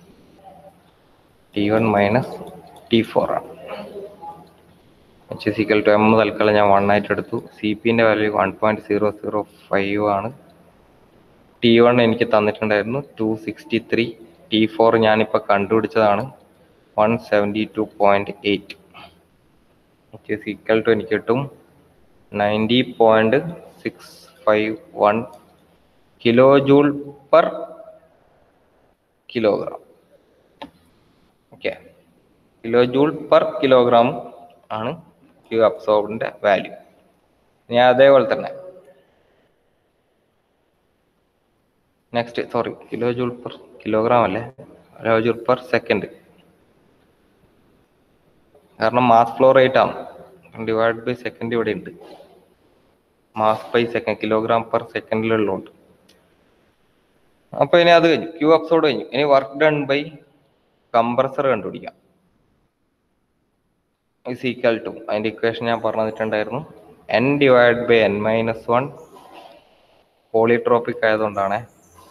T one minus T four ആണ് H is equal to M തൽക്കാലം ഞാൻ വൺ ആയിട്ട് എടുത്തു സി പിന്റെ value one point zero zero five ആണ് ടി വൺ എനിക്ക് തന്നിട്ടുണ്ടായിരുന്നു two sixty three T four ഞാനിപ്പോൾ കണ്ടുപിടിച്ചതാണ് one seventy two point eight H is equal to എനിക്ക് കിട്ടും ninety point six five one kilo joule per kilogram okay kilo joule per kilogram ആണ് Q അബ്സോർബിന്റെ value ഇനി അതേപോലെ തന്നെ next sorry kilo joule per kilogram അല്ലേ kilo joule per second കാരണം mass flow rate ആണ് ഡിവൈഡ് ബൈ സെക്കൻഡ് ഇവിടെ ഉണ്ട് mass by second kilogram per സെക്കൻഡിലുള്ളതുകൊണ്ട് അപ്പൊ ഇനി അത് കഴിഞ്ഞു ക്യൂ അപ്സോഡ് കഴിഞ്ഞു ഇനി വർക്ക് ഡൺ ബൈ കംപ്രസർ കണ്ടുപിടിക്കാം ഇസ് ഈക്വൽ ടു അതിന്റെ ഇക്വേഷൻ ഞാൻ പറഞ്ഞു തന്നിട്ടുണ്ടായിരുന്നു N divide by N minus one polytropic ആയതുകൊണ്ടാണ്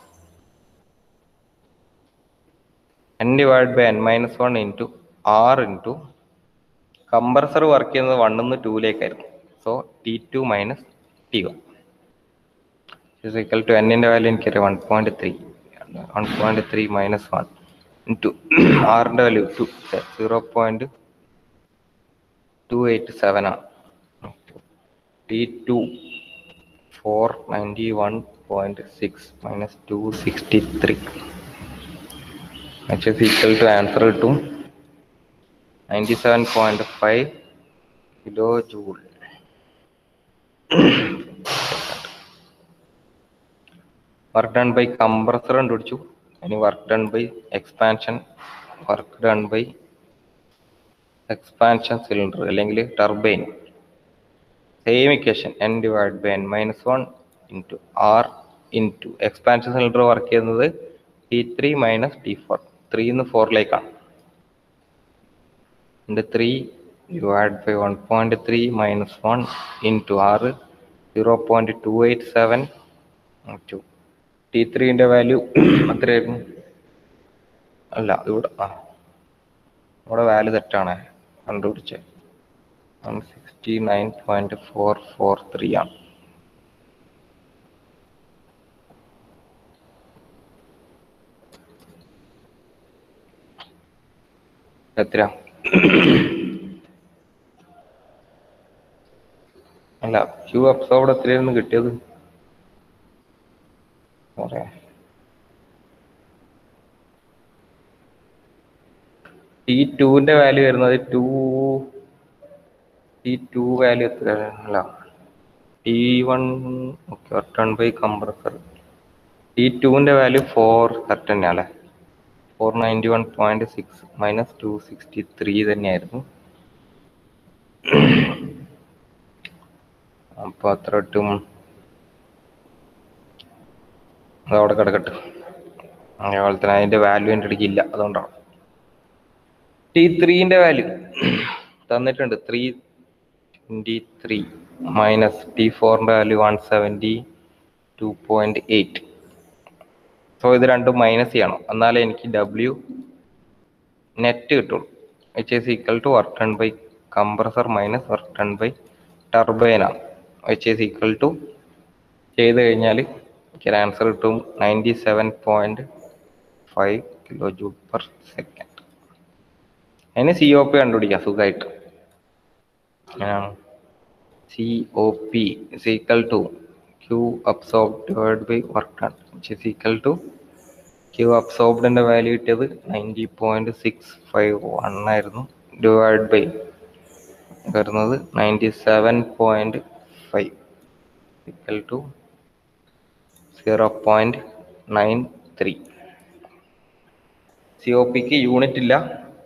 N divide by N minus one into R into compressor work ചെയ്യുന്നത് വണ്ണിന്ന് ടൂയിലേക്കായിരുന്നു so T two minus T one is equal to എന്നിൻ്റെ value എനിക്കറിയാം one point three one point three minus one into ആറിൻ്റെ value to zero point two eight seven ആണ് T two four ninety one point six minus two sixty three which is equal to answer കിട്ടും ninety seven point five kilo joule work done by compressor കണ്ടുപിടിച്ചു ഇനി work done by expansion work done by expansion cylinder അല്ലെങ്കിൽ turbine same equation N divide by N minus one into R into expansion cylinder work ചെയ്യുന്നത് T three minus T four ത്രീന്ന് ഫോറിലേക്കാണ് into three divide by one point three minus one into R zero point two eight seven to T ത്രീൻ്റെ value എത്രയായിരുന്നു അല്ല ഇവിടെ ആ ഇവിടെ value തെറ്റാണ് കണ്ടുപിടിച്ചത് one sixty nine point four four three ആണ് എത്ര അല്ല ക്യൂ അബ്സോർബ് എത്രയായിരുന്നു കിട്ടിയത് പറയാം ടി ടുവിന്റെ വാല്യൂ വരുന്നത് ടു ടി ടു വാല്യൂ എത്ര അല്ല T one okay return by compressor T ടുവിന്റെ വാല്യൂ ഫോർ കറക്റ്റ് തന്നെയാണ് അല്ലേ four ninety one point six minus two sixty three തന്നെയായിരുന്നു അപ്പോൾ അത്ര കിട്ടും അതവിടെ കിടക്കട്ടെ അതേപോലെ തന്നെ അതിന്റെ വാല്യൂ എൻ്റെ അടുക്ക് ഇല്ല അതുകൊണ്ടാണ് ടി ത്രീന്റെ വാല്യൂ തന്നിട്ടുണ്ട് three twenty three minus T ഫോറിന്റെ value one seventy two point eight so ഇത് രണ്ടും മൈനസ് ചെയ്യണം എന്നാലേ എനിക്ക് ഡബ്ല്യു നെറ്റ് കിട്ടുള്ളൂ which is equal to work done by compressor minus work done by ടർബൈനാണ് വിച്ച് ഈസ് ഈക്വൽ ടു ചെയ്ത് കഴിഞ്ഞാൽ എനിക്ക് ആൻസർ കിട്ടും ninety seven point five kilo joule per second അതിന് സി ഒ പി കണ്ടുപിടിക്കാം സുഖമായിട്ട് അങ്ങനെയാണ് C O P is equal to Q absorb divide by work done which is equal to Q അബ്സോർബ്ഡിന്റെ value കിട്ടിയത് ninety point six five one ആയിരുന്നു divide by വരുന്നത് ninety seven point five equal to zero point nine three C O പിക്ക് unit ഇല്ല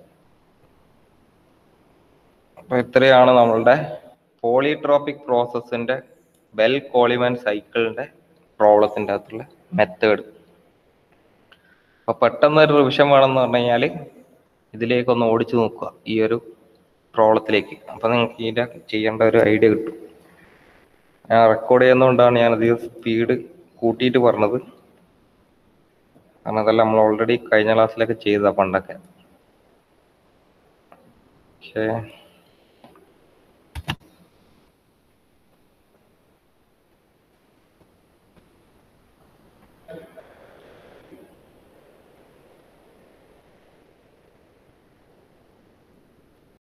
അപ്പൊ ഇത്രയാണ് നമ്മളുടെ polytropic പ്രോസസ്സിന്റെ bell കോളിമൻ സൈക്കിളിന്റെ പ്രോബ്ലത്തിന്റെ അകത്തുള്ള മെത്തേഡ് അപ്പൊ പെട്ടെന്ന് ഒരു റിവിഷൻ വേണമെന്ന് പറഞ്ഞു കഴിഞ്ഞാൽ ഇതിലേക്കൊന്ന് ഓടിച്ചു നോക്കുക ഈ ഒരു പ്രോബ്ലത്തിലേക്ക് അപ്പൊ നിങ്ങൾക്ക് ഇതിന്റെ ചെയ്യേണ്ട ഒരു ഐഡിയ കിട്ടും ഞാൻ റെക്കോർഡ് ചെയ്യുന്നതുകൊണ്ടാണ് ഞാൻ അധികം സ്പീഡ് കൂട്ടിയിട്ട് പറഞ്ഞത് കാരണം അതെല്ലാം നമ്മൾ ഓൾറെഡി കഴിഞ്ഞ ക്ലാസ്സിലൊക്കെ ചെയ്തതാ പണ്ടൊക്കെ പക്ഷേ